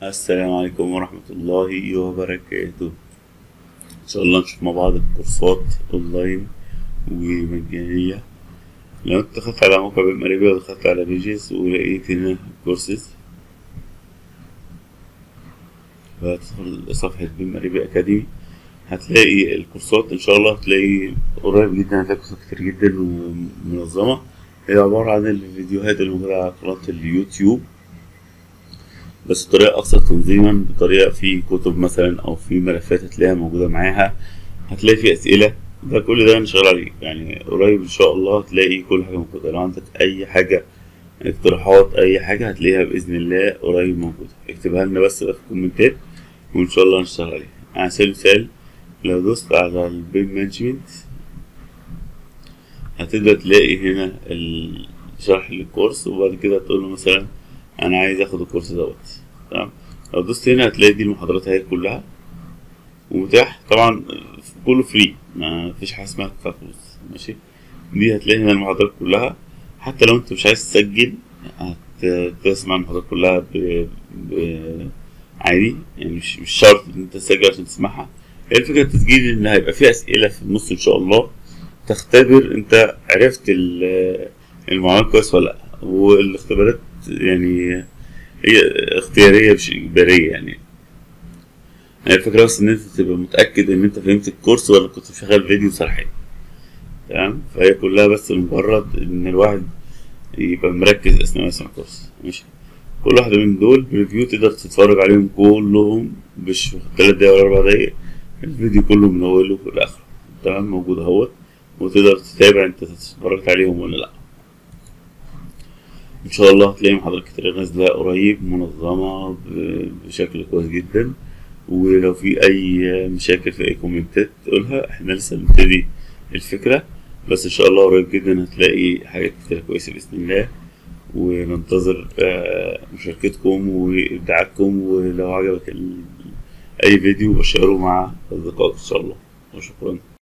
السلام عليكم ورحمة الله وبركاته إن شاء الله نشوف مع بعض الكورسات أونلاين ومجانية لو أنت دخلت على موقع بيم أريبيا ودخلت على بيجز ولقيت هنا كورسز فهتدخل صفحة بيم أريبيا أكاديمي هتلاقي الكورسات إن شاء الله هتلاقي قريب جدا هتلاقي كورسات كتير جدا ومنظمة هي عبارة عن الفيديوهات اللي موجودة على قناة اليوتيوب بس بطريقة أكثر تنظيما بطريقة في كتب مثلا أو في ملفات هتلاقيها موجودة معاها هتلاقي في أسئلة ده كل ده أنا شغال عليه يعني قريب إن شاء الله هتلاقي كل حاجة موجودة لو عندك أي حاجة اقتراحات أي حاجة هتلاقيها بإذن الله قريب موجودة اكتبها لنا بس بقى في الكومنتات وإن شاء الله نشتغل عليها على سبيل المثال لو دوست على البيم مانجمنت هتبدأ تلاقي هنا الشرح للكورس وبعد كده تقول له مثلا انا عايز اخد الكورس دوت تمام لو دوست هنا هتلاقي دي المحاضرات اهي كلها ومتاح طبعا كله فري ما فيش حاجه اسمها تدفع فلوس ماشي دي هتلاقي هنا المحاضرات كلها حتى لو انت مش عايز تسجل هتسمع المحاضرات كلها ب... ب... عادي يعني مش مش شرط ان انت تسجل عشان تسمعها هي الفكره التسجيل ان هيبقى في اسئله في النص ان شاء الله تختبر انت عرفت المعلومات كويس ولا لا والاختبارات يعني هي اختيارية مش إجبارية يعني هي الفكرة بس إن أنت تبقى متأكد إن أنت فهمت الكورس ولا كنت شغال فيديو شرحي تمام فهي كلها بس لمجرد إن الواحد يبقى مركز أثناء ما يسمع الكورس ماشي كل واحدة من دول بريفيو تقدر تتفرج عليهم كلهم مش في تلات دقايق ولا أربع دقايق الفيديو كله من أوله لآخره تمام موجود أهوت وتقدر تتابع أنت اتفرجت عليهم ولا لأ ان شاء الله هتلاقي محاضرات كتير نازلة قريب منظمة بشكل كويس جدا ولو في اي مشاكل في اي كومنتات تقولها احنا لسه بنبتدي الفكرة بس ان شاء الله قريب جدا هتلاقي حاجات كتير كويسة باذن الله وننتظر مشاركتكم وابداعاتكم ولو عجبك اي فيديو بشاره مع اصدقائك ان شاء الله وشكرا